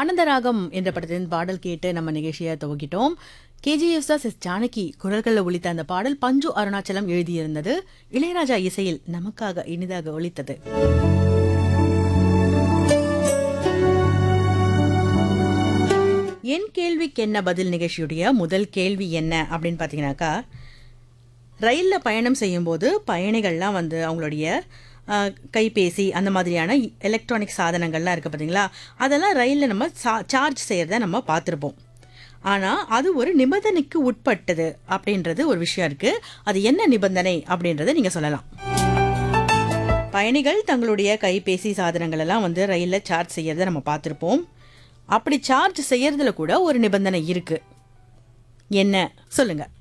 ஆனந்தராகம் என்ற படத்தின் பாடல் கேட்டு நம்ம நிகழ்ச்சியை துவக்கிட்டோம் கேஜிஎஸ் தாஸ் எஸ் ஜானகி குரல்களில் ஒலித்த அந்த பாடல் பஞ்சு அருணாச்சலம் எழுதியிருந்தது இளையராஜா இசையில் நமக்காக இனிதாக ஒலித்தது என் கேள்விக்கு என்ன பதில் நிகழ்ச்சியுடைய முதல் கேள்வி என்ன அப்படின்னு பார்த்தீங்கன்னாக்கா ரயிலில் பயணம் செய்யும்போது பயணிகள்லாம் வந்து அவங்களுடைய அஹ், கைபேசி அந்த மாதிரியான எலக்ட்ரானிக் சாதனங்கள்லாம் இருக்குது பார்த்தீங்களா அதெல்லாம் ரயிலில் நம்ம சா- சார்ஜ் செய்கிறத நம்ம பார்த்துருப்போம் ஆனால் அது ஒரு நிபந்தனைக்கு உட்பட்டது அப்படின்றது ஒரு விஷயம் இருக்குது அது என்ன நிபந்தனை அப்படின்றத நீங்கள் சொல்லலாம் பயணிகள் தங்களுடைய கைபேசி சாதனங்கள் எல்லாம் வந்து ரயிலில் சார்ஜ் செய்யறத நம்ம பார்த்துருப்போம் அப்படி சார்ஜ் செய்யறதுல கூட ஒரு நிபந்தனை இருக்கு என்ன சொல்லுங்க